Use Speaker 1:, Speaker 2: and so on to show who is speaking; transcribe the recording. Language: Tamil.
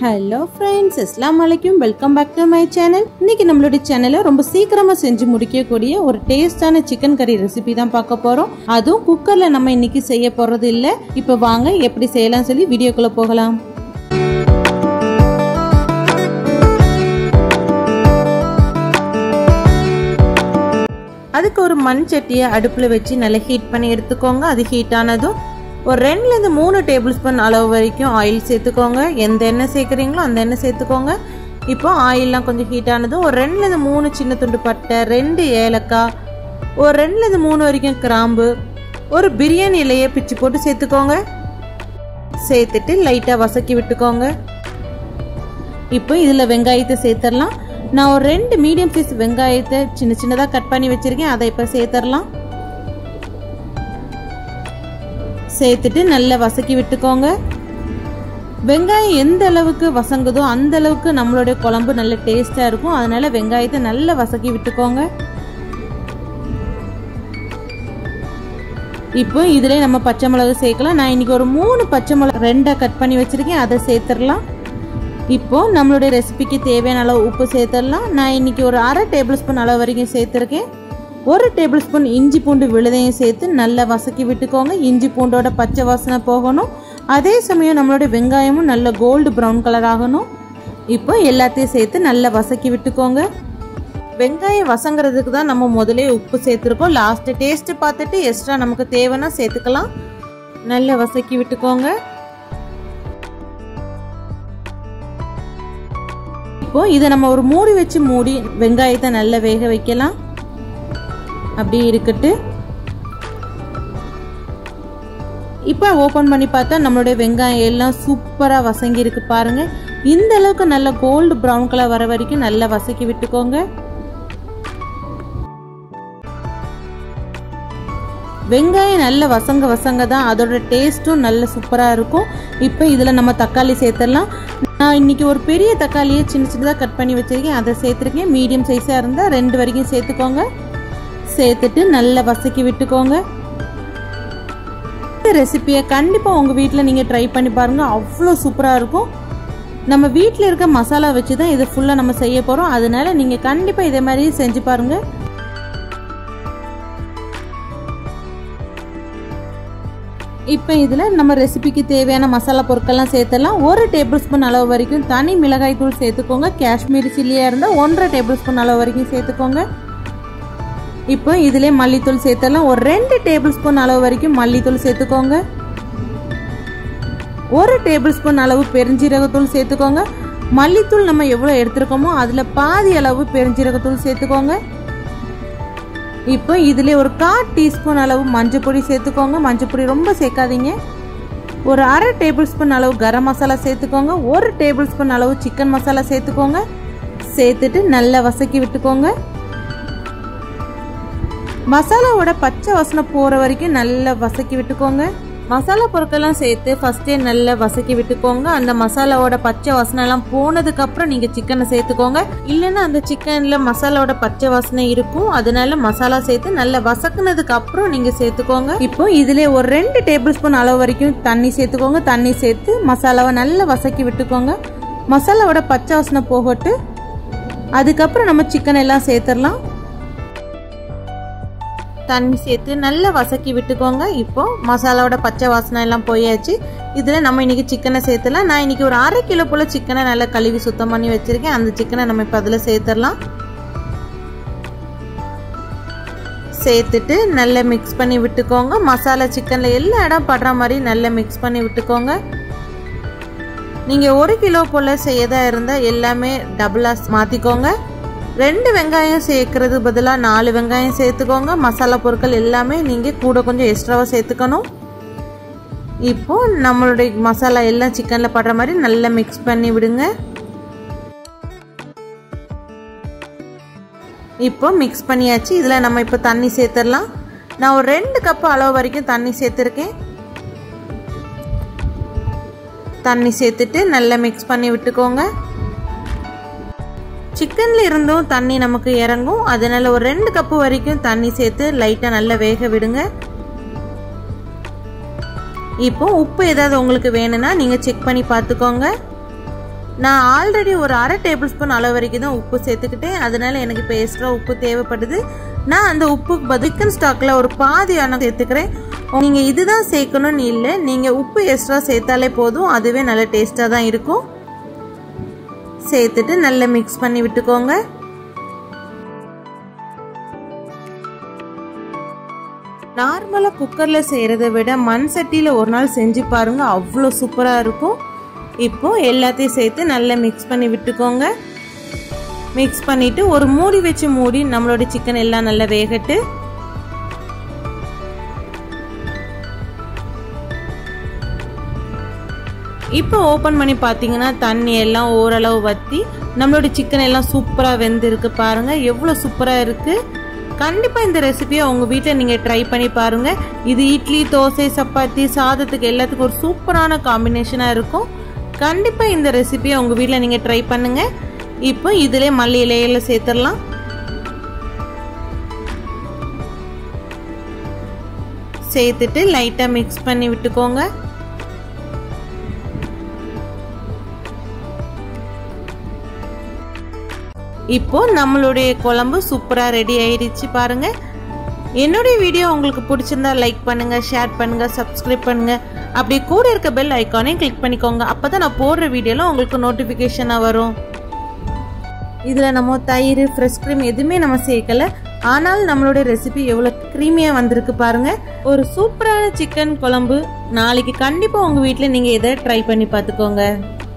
Speaker 1: ஹலோ ஃப்ரெண்ட்ஸ் அஸ்லாம் வலைக்கும் welcome back to my channel இன்னைக்கு நம்மளுடைய சேனலை ரொம்ப சீக்கிரமா செஞ்சு முடிக்கக்கூடிய ஒரு டேஸ்டான சிக்கன் கறி ரெசிபி தான் பார்க்க போறோம் அதுவும் குக்கர்ல நம்ம இன்னைக்கு செய்ய போறது இல்ல இப்போ வாங்க எப்படி செய்யலாம் சொல்லி வீடியோக்குள்ள போகலாம் அதுக்கு ஒரு மண் சட்டியை அடுப்பில் வச்சு நல்லா ஹீட் பண்ணி எடுத்துக்கோங்க அது ஹீட் ஆனதும் ஒரு ரெண்டுலேருந்து மூணு டேபிள் ஸ்பூன் அளவு வரைக்கும் ஆயில் சேர்த்துக்கோங்க எந்த எண்ணெய் சேர்க்குறீங்களோ அந்த எண்ணெய் சேர்த்துக்கோங்க இப்போ ஆயிலெலாம் கொஞ்சம் ஹீட் ஆனதும் ஒரு ரெண்டுலேருந்து மூணு சின்ன துண்டு பட்டை ரெண்டு ஏலக்காய் ஒரு ரெண்டுலேருந்து மூணு வரைக்கும் கிராம்பு ஒரு பிரியாணி இலையை பிச்சு போட்டு சேர்த்துக்கோங்க சேர்த்துட்டு லைட்டாக வசக்கி விட்டுக்கோங்க இப்போ இதில் வெங்காயத்தை சேர்த்துடலாம் நான் ஒரு ரெண்டு மீடியம் சைஸ் வெங்காயத்தை சின்ன சின்னதாக கட் பண்ணி வச்சுருக்கேன் அதை இப்போ சேர்த்துடலாம் சேர்த்துட்டு நல்லா வசக்கி விட்டுக்கோங்க வெங்காயம் எந்த அளவுக்கு வசங்குதோ அந்த அளவுக்கு நம்மளுடைய குழம்பு நல்ல டேஸ்டாக இருக்கும் அதனால வெங்காயத்தை நல்லா வசக்கி விட்டுக்கோங்க இப்போ இதில் நம்ம பச்சை மிளகு சேர்க்கலாம் நான் இன்னைக்கு ஒரு மூணு பச்சை மிளகு ரெண்டாக கட் பண்ணி வச்சுருக்கேன் அதை சேர்த்துடலாம் இப்போ நம்மளுடைய ரெசிபிக்கு தேவையான அளவு உப்பு சேர்த்துடலாம் நான் இன்னைக்கு ஒரு அரை டேபிள் ஸ்பூன் அளவு வரைக்கும் சேர்த்துருக்கேன் ஒரு டேபிள் ஸ்பூன் இஞ்சி பூண்டு விழுதையும் சேர்த்து நல்லா வசக்கி விட்டுக்கோங்க இஞ்சி பூண்டோட பச்சை வாசனை போகணும் அதே சமயம் நம்மளோட வெங்காயமும் நல்ல கோல்டு ப்ரௌன் கலர் ஆகணும் இப்போ எல்லாத்தையும் சேர்த்து நல்லா வசக்கி விட்டுக்கோங்க வெங்காயம் வசங்கிறதுக்கு தான் நம்ம முதலே உப்பு சேர்த்துருக்கோம் லாஸ்ட் டேஸ்ட் பார்த்துட்டு எக்ஸ்ட்ரா நமக்கு தேவைன்னா சேர்த்துக்கலாம் நல்லா வசக்கி விட்டுக்கோங்க இப்போ இதை நம்ம ஒரு மூடி வச்சு மூடி வெங்காயத்தை நல்லா வேக வைக்கலாம் அப்படியே இருக்கட்டு இப்போ ஓப்பன் பண்ணி பார்த்தா நம்மளுடைய வெங்காயம் எல்லாம் சூப்பராக வசங்கி இருக்கு பாருங்க இந்த அளவுக்கு நல்ல கோல்டு ப்ரௌன் கலர் வர வரைக்கும் நல்லா வசக்கி விட்டுக்கோங்க வெங்காயம் நல்ல வசங்க வசங்க தான் அதோட டேஸ்ட்டும் நல்ல சூப்பராக இருக்கும் இப்போ இதில் நம்ம தக்காளி சேர்த்துடலாம் நான் இன்னைக்கு ஒரு பெரிய தக்காளியை சின்ன சின்னதாக கட் பண்ணி வச்சிருக்கேன் அதை சேர்த்துருக்கேன் மீடியம் சைஸாக இருந்தால் ரெண்டு வரைக்கும் சேர்த்துக்கோங்க சேர்த்துட்டு நல்லா வசக்கி விட்டுக்கோங்க இந்த ரெசிப்பியை கண்டிப்பாக உங்கள் வீட்டில் நீங்கள் ட்ரை பண்ணி பாருங்கள் அவ்வளோ சூப்பராக இருக்கும் நம்ம வீட்டில் இருக்க மசாலா வச்சு தான் இதை ஃபுல்லாக நம்ம செய்ய போகிறோம் அதனால நீங்கள் கண்டிப்பாக இதே மாதிரி செஞ்சு பாருங்கள் இப்போ இதில் நம்ம ரெசிபிக்கு தேவையான மசாலா பொருட்கள்லாம் சேர்த்துடலாம் ஒரு டேபிள் ஸ்பூன் அளவு வரைக்கும் தனி மிளகாய் தூள் சேர்த்துக்கோங்க காஷ்மீரி சில்லியாக இருந்தால் ஒன்றரை டேபிள் ஸ்பூன் அளவு வரைக்கும் சேர்த்துக்கோங்க இப்போ இதிலே மல்லித்தூள் சேர்த்துடலாம் ஒரு ரெண்டு டேபிள் ஸ்பூன் அளவு வரைக்கும் மல்லித்தூள் சேர்த்துக்கோங்க ஒரு டேபிள் ஸ்பூன் அளவு பெருஞ்சீரகத்தூள் சேர்த்துக்கோங்க மல்லித்தூள் நம்ம எவ்வளோ எடுத்துருக்கோமோ அதில் பாதி அளவு பெருஞ்சீரகத்தூள் சேர்த்துக்கோங்க இப்போ இதில் ஒரு கால் டீஸ்பூன் அளவு மஞ்சள் பொடி சேர்த்துக்கோங்க மஞ்சள் பொடி ரொம்ப சேர்க்காதீங்க ஒரு அரை டேபிள் ஸ்பூன் அளவு கரம் மசாலா சேர்த்துக்கோங்க ஒரு டேபிள் ஸ்பூன் அளவு சிக்கன் மசாலா சேர்த்துக்கோங்க சேர்த்துட்டு நல்லா வசக்கி விட்டுக்கோங்க மசாலாவோட பச்சை வாசனை போகிற வரைக்கும் நல்லா வசக்கி விட்டுக்கோங்க மசாலா பொருட்கள்லாம் சேர்த்து ஃபஸ்ட்டே நல்லா வசக்கி விட்டுக்கோங்க அந்த மசாலாவோட பச்சை வாசனைலாம் போனதுக்கப்புறம் நீங்கள் சிக்கனை சேர்த்துக்கோங்க இல்லைன்னா அந்த சிக்கனில் மசாலாவோட பச்சை வாசனை இருக்கும் அதனால மசாலா சேர்த்து நல்லா வசக்குனதுக்கு அப்புறம் நீங்கள் சேர்த்துக்கோங்க இப்போ இதிலே ஒரு ரெண்டு டேபிள் ஸ்பூன் அளவு வரைக்கும் தண்ணி சேர்த்துக்கோங்க தண்ணி சேர்த்து மசாலாவை நல்லா வசக்கி விட்டுக்கோங்க மசாலாவோட பச்சை வாசனை போகட்டு அதுக்கப்புறம் நம்ம சிக்கன் எல்லாம் சேர்த்துடலாம் தண்ணி சேர்த்து நல்லா வசக்கி விட்டுக்கோங்க இப்போ மசாலாவோட பச்சை வாசனை எல்லாம் போயாச்சு இதில் நம்ம இன்னைக்கு சிக்கனை சேர்த்துலாம் நான் இன்னைக்கு ஒரு அரை கிலோ போல் சிக்கனை நல்லா கழுவி சுத்தம் பண்ணி வச்சுருக்கேன் அந்த சிக்கனை நம்ம இப்போ அதில் சேர்த்துடலாம் சேர்த்துட்டு நல்லா மிக்ஸ் பண்ணி விட்டுக்கோங்க மசாலா சிக்கனில் எல்லா இடம் படுற மாதிரி நல்லா மிக்ஸ் பண்ணி விட்டுக்கோங்க நீங்கள் ஒரு கிலோ போல் செய்யதா இருந்தால் எல்லாமே டபுளாக மாற்றிக்கோங்க ரெண்டு வெங்காயம் சேர்க்கறது பதிலாக நாலு வெங்காயம் சேர்த்துக்கோங்க மசாலா பொருட்கள் எல்லாமே நீங்கள் கூட கொஞ்சம் எக்ஸ்ட்ராவாக சேர்த்துக்கணும் இப்போ நம்மளுடைய மசாலா எல்லாம் சிக்கனில் படுற மாதிரி நல்லா மிக்ஸ் பண்ணி விடுங்க இப்போ மிக்ஸ் பண்ணியாச்சு இதில் நம்ம இப்போ தண்ணி சேர்த்துடலாம் நான் ஒரு ரெண்டு கப்பு அளவு வரைக்கும் தண்ணி சேர்த்துருக்கேன் தண்ணி சேர்த்துட்டு நல்லா மிக்ஸ் பண்ணி விட்டுக்கோங்க சிக்கனில் இருந்தும் தண்ணி நமக்கு இறங்கும் அதனால் ஒரு ரெண்டு கப்பு வரைக்கும் தண்ணி சேர்த்து லைட்டாக நல்லா வேக விடுங்க இப்போ உப்பு ஏதாவது உங்களுக்கு வேணும்னா நீங்கள் செக் பண்ணி பார்த்துக்கோங்க நான் ஆல்ரெடி ஒரு அரை டேபிள் ஸ்பூன் அளவு வரைக்கும் தான் உப்பு சேர்த்துக்கிட்டேன் அதனால எனக்கு இப்போ எக்ஸ்ட்ரா உப்பு தேவைப்படுது நான் அந்த உப்புக்கு பதில் சிக்கன் ஸ்டாக்கில் ஒரு பாதி ஆனால் சேர்த்துக்கிறேன் நீங்கள் இதுதான் சேர்க்கணும்னு இல்லை நீங்கள் உப்பு எக்ஸ்ட்ரா சேர்த்தாலே போதும் அதுவே நல்ல டேஸ்ட்டாக தான் இருக்கும் சேர்த்துட்டு நல்லா மிக்ஸ் பண்ணி விட்டுக்கோங்க நார்மலாக குக்கரில் செய்கிறத விட மண் சட்டியில் ஒரு நாள் செஞ்சு பாருங்கள் அவ்வளோ சூப்பராக இருக்கும் இப்போ எல்லாத்தையும் சேர்த்து நல்லா மிக்ஸ் பண்ணி விட்டுக்கோங்க மிக்ஸ் பண்ணிவிட்டு ஒரு மூடி வச்சு மூடி நம்மளோட சிக்கன் எல்லாம் நல்லா வேகட்டு இப்போ ஓப்பன் பண்ணி பார்த்தீங்கன்னா தண்ணி எல்லாம் ஓரளவு வற்றி நம்மளோட சிக்கன் எல்லாம் சூப்பராக வெந்திருக்கு பாருங்கள் எவ்வளோ சூப்பராக இருக்குது கண்டிப்பாக இந்த ரெசிபியை உங்கள் வீட்டில் நீங்கள் ட்ரை பண்ணி பாருங்கள் இது இட்லி தோசை சப்பாத்தி சாதத்துக்கு எல்லாத்துக்கும் ஒரு சூப்பரான காம்பினேஷனாக இருக்கும் கண்டிப்பாக இந்த ரெசிபியை உங்கள் வீட்டில் நீங்கள் ட்ரை பண்ணுங்கள் இப்போ இதிலே மல்லி இலையில சேர்த்துடலாம் சேர்த்துட்டு லைட்டாக மிக்ஸ் பண்ணி விட்டுக்கோங்க இப்போ நம்மளுடைய குழம்பு சூப்பராக ரெடி ஆயிடுச்சு பாருங்க என்னுடைய வீடியோ உங்களுக்கு பிடிச்சிருந்தா லைக் பண்ணுங்க ஷேர் பண்ணுங்க சப்ஸ்கிரைப் பண்ணுங்க அப்படியே கூட இருக்க பெல் ஐக்கானையும் கிளிக் பண்ணிக்கோங்க அப்பதான் நான் போடுற வீடியோலாம் உங்களுக்கு நோட்டிஃபிகேஷனாக வரும் இதில் நம்ம தயிர் ஃப்ரெஷ் க்ரீம் எதுவுமே நம்ம சேர்க்கல ஆனால் நம்மளுடைய ரெசிபி எவ்வளோ க்ரீமியாக வந்திருக்கு பாருங்க ஒரு சூப்பரான சிக்கன் குழம்பு நாளைக்கு கண்டிப்பாக உங்கள் வீட்டில் நீங்கள் இதை ட்ரை பண்ணி பார்த்துக்கோங்க